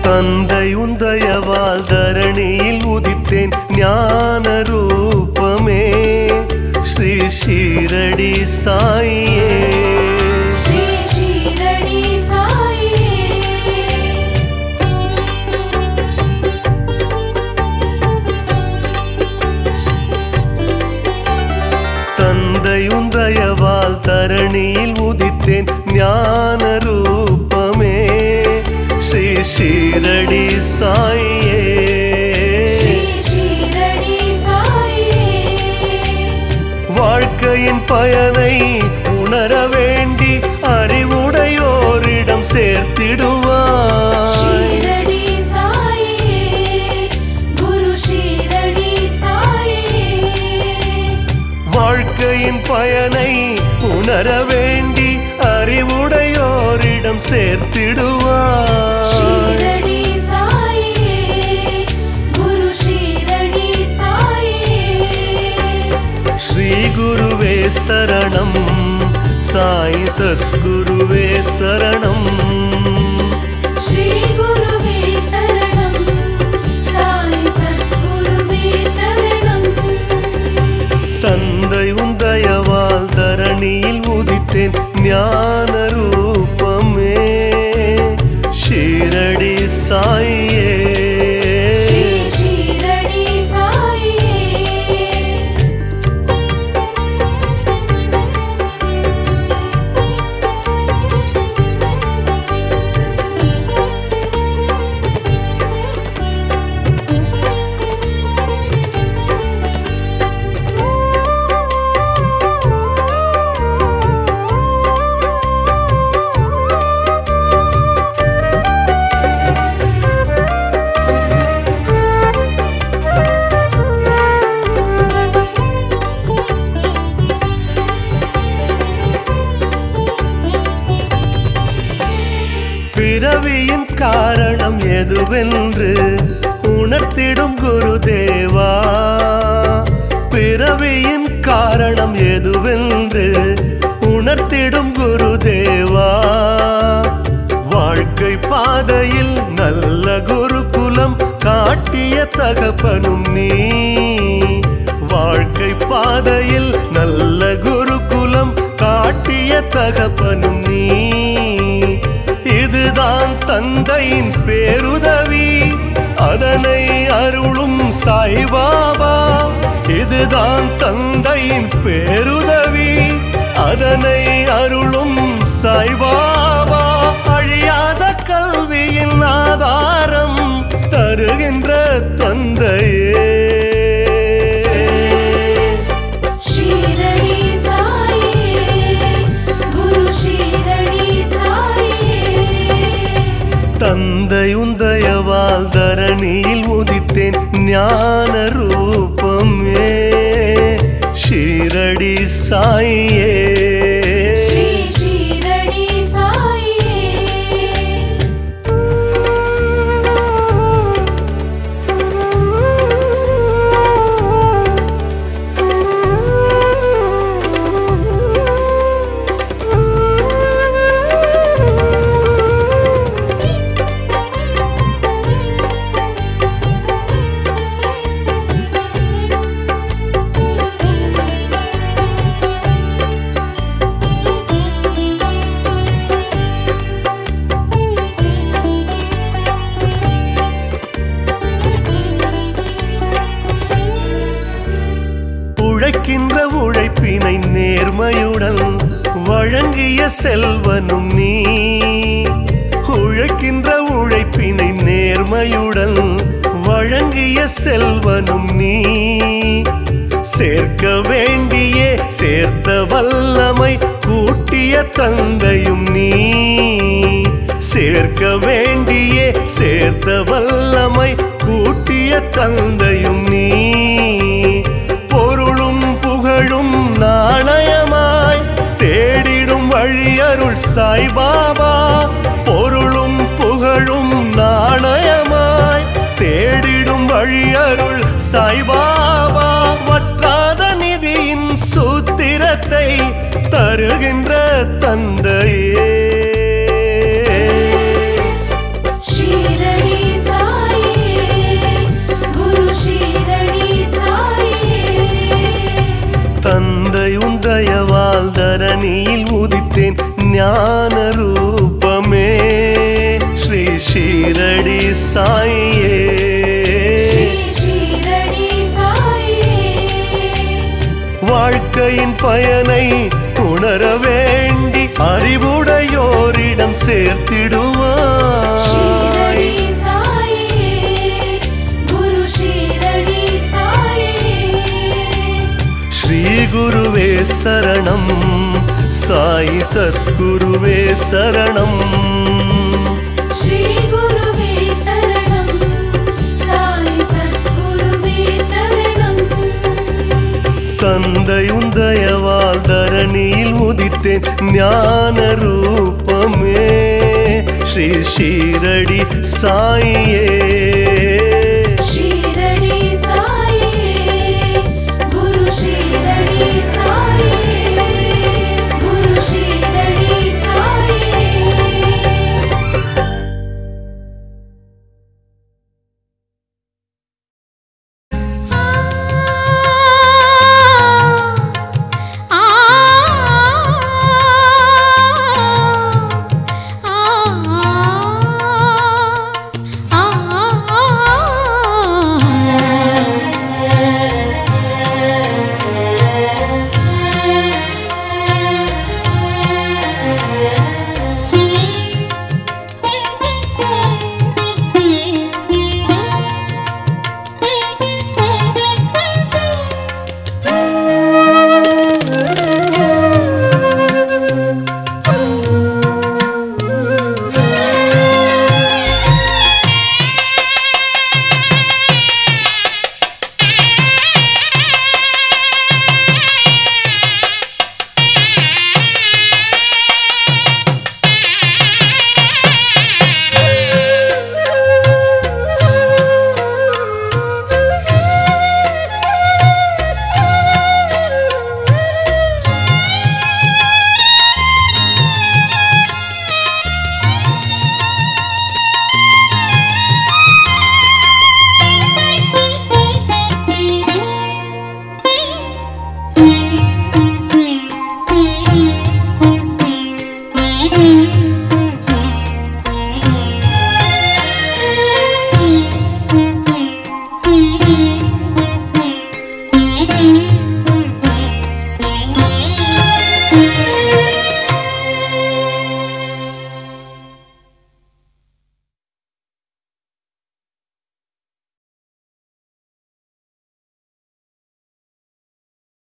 தந்தை உந்தயவால் தரணியில் உதித்தேன் ஞான ரூபமே ஸ்ரீ ஷீரடி சாயியே श्री शिरडी साई தந்தை உந்தயவால் தரணியில் உதித்தேன் ஞான ரூபமே ஸ்ரீ ஷீரடி சாயியே श्री शिरडी साई வாழ்க்கையின் பயனை உணர வேண்டி அறிவுடையோரிடம் சேர்த்திடுவார் शिरडी साई गुरु शिरडी साई வாழ்க்கையின் பயனை உணர வேண்டி அறிவுடையோரிடம் சேர்த்திடுவார் शिरडी साई गुरु शिरडी साई ஸ்ரீ குருவே சரணம் சாய் சத்குருவே சரணம் श्री गुरुवे शरणं साई सद्गुरुवे शरणं தந்தை உந்தயவால் தரணியில் உதித்தேன் ஞான ரூபமே ஷீரடி சாயே श्री शिरडी साई பிறவியின் காரணம் எதுவென்று உணர்த்திடும் குருதேவா பிறவியின் காரணம் எதுவென்று உணர்த்திடும் குருதேவா வாழ்க்கை பாதையில் நல்ல குருகுலம் காட்டிய தகப்பனும் நீ வாழ்க்கை பாதையில் நல்ல குருகுலம் காட்டிய தகப்பனும் நீ இதுதான் தந்தையின் பேருதவி அதனை அருளும் சாய்பாபா இதுதான் தந்தையின் பேருதவி அதனை அருளும் சாய்பாபா அழியாத கல்வியின் ஆதாரம் தருகின்ற தந்தையே शिरडी साई गुरु शिरडी साई தந்தை உந்தயவால் தரணியில் உதித்தேன் ஞான ரூபமே ஷீரடி சாயே श्री शिरडी साई உழைக்கின்ற உழைப்பினை நேர்மையுடன் வழங்கிய செல்வனும் நீ உழைக்கின்ற உழைப்பினை நேர்மையுடன் வழங்கிய செல்வனும் நீ சேர்க்க வேண்டிய சேர்த்த வல்லமை கூட்டிய தந்தையும் நீ சேர்க்க வேண்டிய சேர்த்த வல்லமை கூட்டிய தந்தையும் நீ பொருளும் புகழும் நாணயமாய் தேடிடும் வழியருள் சாய்பாபா பொருளும் புகழும் நாணயமாய் தேடிடும் வழியருள் சாய்பாபா வற்றாத நிதியின் சூத்திரத்தை தருகின்ற தந்தையே शिरडी ஷீரடி சாயியே ஸ்ரீ ஷீரடி சாயியே வாழ்க்கையின் பயனை உணர வேண்டி அறிவுடையோரிடம் சேர்த்திடுவார் ஷீரடி சாயியே குரு ஷீரடி சாயியே ஸ்ரீ குருவே சரணம் சாயி சத்குருவே சரணம் ஸ்ரீ குருவே சரணம் சாய் சத்குருவே சரணம் தந்தையுந்தயவால் தரணியில் உதித்தேன் ஞான ரூபமே ஸ்ரீ ஷீரடி சாயியே